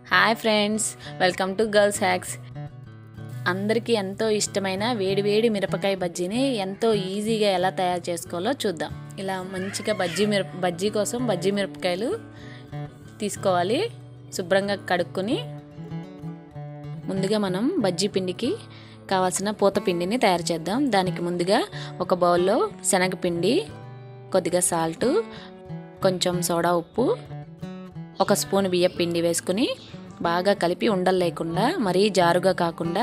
hi friends welcome to girls hacks అందరికీ ఎంతో ఇష్టమైన వేడివేడి మిరపకాయ బజ్జీని ఎంతో ఈజీగా ఎలా తయారు చేసుకోవాలో చూద్దాం ఇలా మంచిగా బజ్జీ మిరప బజ్జీ కోసం బజ్జీ మిరపకాయలు తీసుకోవాలి శుభ్రంగా కడుక్కొని ముందుగా మనం బజ్జీ పిండికి కావాల్సిన పూత పిండిని తయారు చేద్దాం దానికి ముందుగా ఒక బౌల్లో శనగపిండి కొద్దిగా సాల్ట్ కొంచెం సోడా ఉప్పు ఒక స్పూన్ బియ్యం పిండి వేసుకుని బాగా కలిపి ఉండలు లేకుండా మరీ జారుగా కాకుండా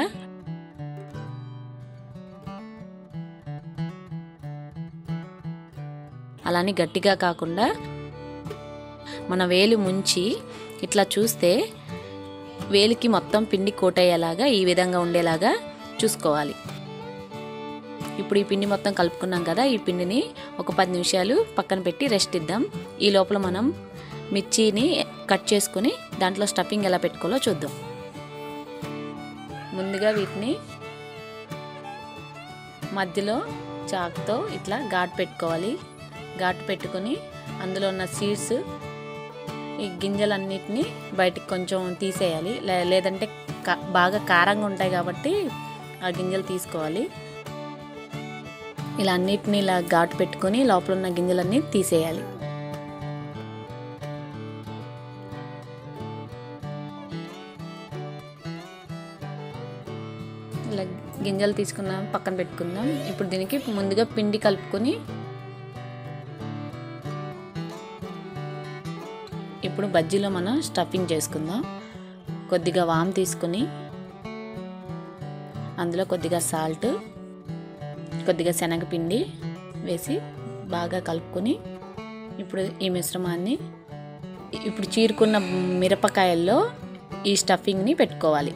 అలానే గట్టిగా కాకుండా మన వేలు ముంచి ఇట్లా చూస్తే వేలికి మొత్తం పిండి కోటయ్యేలాగా ఈ విధంగా ఉండేలాగా చూసుకోవాలి ఇప్పుడు ఈ పిండి మొత్తం కలుపుకున్నాం కదా ఈ పిండిని ఒక పది నిమిషాలు పక్కన పెట్టి రెస్ట్ ఇద్దాం ఈ లోపల మనం మిర్చిని కట్ చేసుకుని దాంట్లో స్టఫింగ్ ఎలా పెట్టుకోవాలో చూద్దాం ముందుగా వీటిని మధ్యలో చాక్తో ఇట్లా ఘాటు పెట్టుకోవాలి ఘాటు పెట్టుకొని అందులో ఉన్న సీడ్స్ ఈ గింజలన్నిటిని బయటికి కొంచెం తీసేయాలి లేదంటే బాగా కారంగా ఉంటాయి కాబట్టి ఆ గింజలు తీసుకోవాలి ఇలా అన్నిటిని ఇలా ఘాటు పెట్టుకొని లోపల ఉన్న గింజలన్నీ తీసేయాలి ఇలా గింజలు తీసుకున్నాం పక్కన పెట్టుకుందాం ఇప్పుడు దీనికి ముందుగా పిండి కలుపుకొని ఇప్పుడు బజ్జీలో మనం స్టఫింగ్ చేసుకుందాం కొద్దిగా వామ్ తీసుకుని అందులో కొద్దిగా సాల్ట్ కొద్దిగా శనగపిండి వేసి బాగా కలుపుకొని ఇప్పుడు ఈ మిశ్రమాన్ని ఇప్పుడు చీరుకున్న మిరపకాయల్లో ఈ స్టఫింగ్ని పెట్టుకోవాలి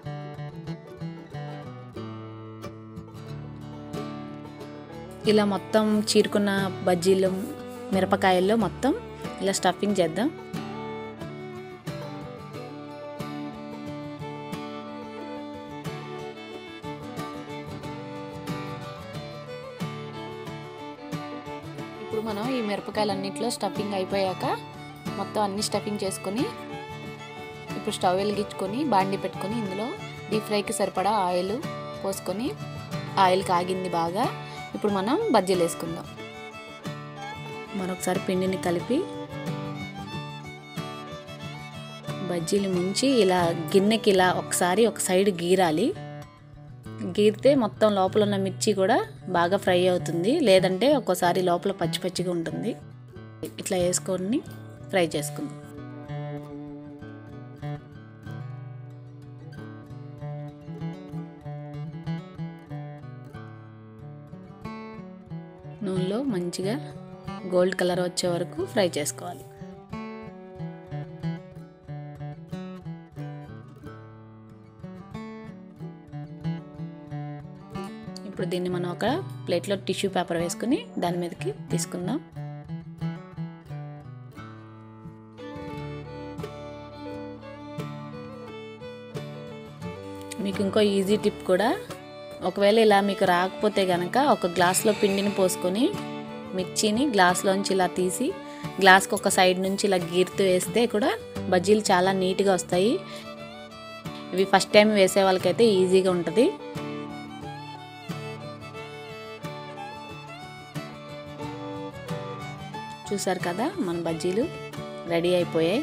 ఇలా మొత్తం చీరుకున్న బజ్జీలు మిరపకాయల్లో మొత్తం ఇలా స్టఫింగ్ చేద్దాం ఇప్పుడు మనం ఈ మిరపకాయలన్నింటిలో స్టఫింగ్ అయిపోయాక మొత్తం అన్ని స్టఫింగ్ చేసుకొని ఇప్పుడు స్టవ్ వెలిగించుకొని బాండి పెట్టుకొని ఇందులో డీప్ ఫ్రైకి సరిపడా ఆయిల్ పోసుకొని ఆయిల్ కాగింది బాగా ఇప్పుడు మనం బజ్జీలు వేసుకుందాం మరొకసారి పిండిని కలిపి బజ్జీలు ముంచి ఇలా గిన్నెకి ఇలా ఒకసారి ఒక సైడ్ గీరాలి గీరితే మొత్తం లోపల ఉన్న మిర్చి కూడా బాగా ఫ్రై అవుతుంది లేదంటే ఒక్కోసారి లోపల పచ్చి పచ్చిగా ఉంటుంది ఇట్లా వేసుకొని ఫ్రై చేసుకుందాం నూనెలో మంచిగా గోల్డ్ కలర్ వచ్చే వరకు ఫ్రై చేసుకోవాలి ఇప్పుడు దీన్ని మనం ఒక ప్లేట్లో టిష్యూ పేపర్ వేసుకుని దాని మీదకి తీసుకుందాం మీకు ఇంకో ఈజీ టిప్ కూడా ఒకవేళ ఇలా మీకు రాకపోతే కనుక ఒక గ్లాస్లో పిండిని పోసుకొని మిర్చిని గ్లాస్లోంచి ఇలా తీసి గ్లాస్కి ఒక సైడ్ నుంచి ఇలా గీరుతూ వేస్తే కూడా బజ్జీలు చాలా నీట్గా వస్తాయి ఇవి ఫస్ట్ టైం వేసే వాళ్ళకైతే ఈజీగా ఉంటుంది చూసారు కదా మన బజ్జీలు రెడీ అయిపోయాయి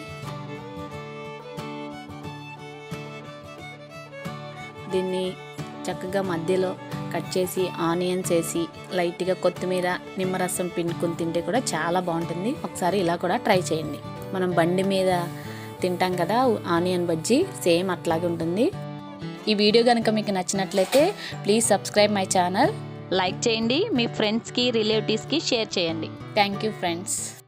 దీన్ని చక్కగా మధ్యలో కట్ చేసి ఆనియన్స్ వేసి లైట్గా కొత్తిమీర నిమ్మరసం పిండుకొని తింటే కూడా చాలా బాగుంటుంది ఒకసారి ఇలా కూడా ట్రై చేయండి మనం బండి మీద తింటాం కదా ఆనియన్ బజ్జీ సేమ్ అట్లాగే ఉంటుంది ఈ వీడియో కనుక మీకు నచ్చినట్లయితే please subscribe my channel like చేయండి మీ ఫ్రెండ్స్కి రిలేటివ్స్కి షేర్ చేయండి థ్యాంక్ యూ ఫ్రెండ్స్